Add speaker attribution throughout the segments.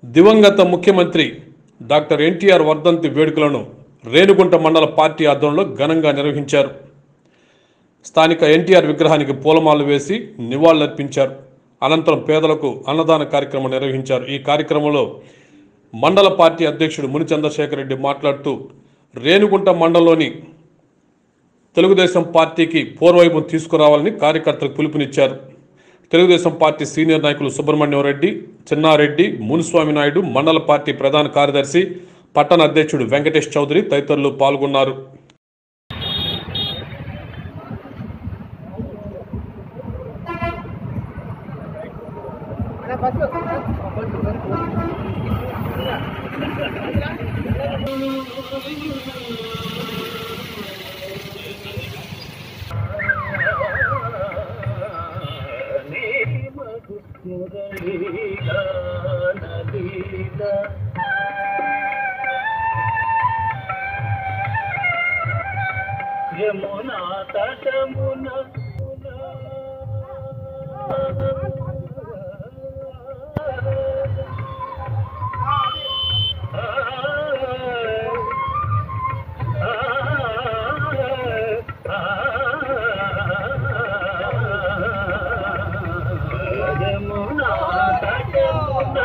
Speaker 1: దివంగత ముఖ్యమంత్రి డాక్టర్ ఎన్టీఆర్ వర్ధంతి వేడుకలను రేణుగుంట మండల పార్టీ ఆధ్వర్యంలో ఘనంగా నిర్వహించారు స్థానిక ఎన్టీఆర్ విగ్రహానికి పూలమాలలు వేసి నివాళులర్పించారు అనంతరం పేదలకు అన్నదాన కార్యక్రమం నిర్వహించారు ఈ కార్యక్రమంలో మండల పార్టీ అధ్యక్షుడు ముని చంద్రశేఖర్ రెడ్డి మాట్లాడుతూ రేణుగుంట మండలంలోని తెలుగుదేశం పార్టీకి పూర్వవైపు తీసుకురావాలని కార్యకర్తలకు పిలుపునిచ్చారు తెలుగుదేశం పార్టీ సీనియర్ నాయకులు సుబ్రహ్మణ్యం రెడ్డి చిన్నారెడ్డి మునిస్వామి నాయుడు మండల పార్టీ ప్రధాన కార్యదర్శి పట్టణ అధ్యక్షుడు వెంకటేష్ చౌదరి తదితరులు పాల్గొన్నారు
Speaker 2: యమునా తటమున యమునా తటమున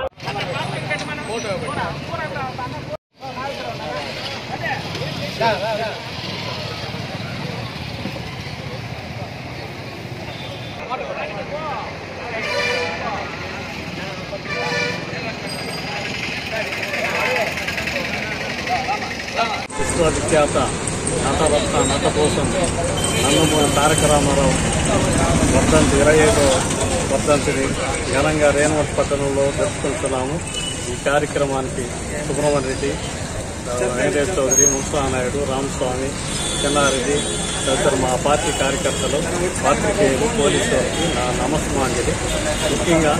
Speaker 3: విశ్వవిఖ్యాత నటరత్న నటకోసం నందమూరి తారక రామారావు వర్ధంతి ఇరవై ఐదో వర్ధంతిని ఘనంగా రేణువట్ పట్టణంలో జరుపుకుంటున్నాము ఈ కార్యక్రమానికి సుబ్రహ్మణ్య రెడ్డి వెంకటేష్ చౌదరి మున్సానాయుడు రామస్వామి చెన్నారెడ్డి తదితర మా పార్టీ కార్యకర్తలు పాత్రికేయులు పోలీసు వారికి నా నమస్మాంజలి ముఖ్యంగా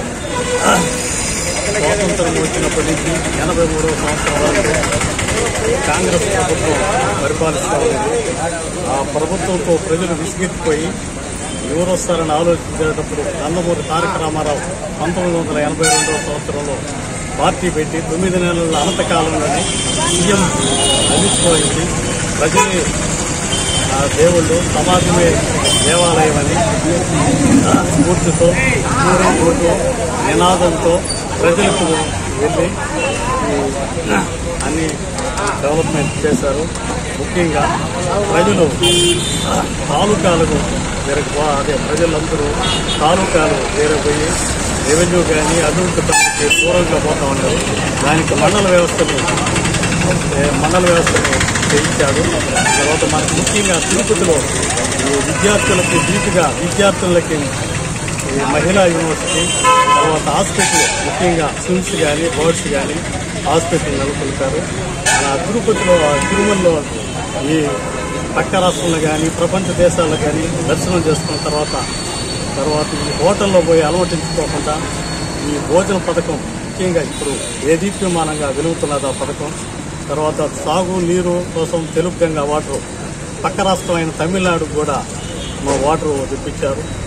Speaker 3: స్వాతంత్రం వచ్చినప్పటి నుంచి ఎనభై మూడవ సంవత్సరం వరకు కాంగ్రెస్ ప్రభుత్వం పరిపాలిస్తూ ఉంది ఆ ప్రభుత్వంతో ప్రజలు విసిగెత్తిపోయి ఎవరు వస్తారని ఆలోచించేటప్పుడు నందమూరి తారక రామారావు పంతొమ్మిది వందల ఎనభై రెండవ సంవత్సరంలో పార్టీ పెట్టి తొమ్మిది నెలల అనంతకాలంలోనే సీఎం అలిసిపోయింది ప్రజలే ఆ దేవుళ్ళు సమాజమే దేవాలయం అని ఆ స్ఫూర్తితో పూర్వీకులతో నినాదంతో ప్రజలకు వెళ్ళి ఈ అన్ని డెవలప్మెంట్ చేశారు ముఖ్యంగా ప్రజలు ఆ, తాలూకాలకు వేరే అదే ప్రజలందరూ తాలూకాలు వేరే పోయి రెవెన్యూ కానీ అభివృద్ధి పనులకి దూరంగా పోతా ఉన్నారు దానికి మండల వ్యవస్థని ఏ, మండల వ్యవస్థని చేయించాడు తర్వాత మనకు ముఖ్యంగా తిరుపతిలో ఈ విద్యార్థులకు ధీటుగా విద్యార్థులకి ఈ మహిళా యూనివర్సిటీ తర్వాత హాస్పిటల్ ముఖ్యంగా స్విమ్స్ కానీ బర్డ్స్ కానీ హాస్పిటల్ నెలకొల్పారు మన తిరుపతిలో తిరుమలలో ఈ పక్క రాష్ట్రంలో కానీ ప్రపంచ దేశాల్లో కానీ దర్శనం చేసుకున్న తర్వాత తర్వాత ఈ హోటల్లో పోయి అలవటించుకోకుండా ఈ భోజన పథకం ముఖ్యంగా ఇప్పుడు ఏ దీప్యమానంగా వెలుగుతున్నది ఆ పథకం తర్వాత సాగు నీరు కోసం తెలుగు గంగా వాటర్ పక్క రాష్ట్రం అయిన తమిళనాడుకు కూడా మా వాటర్ తెప్పించారు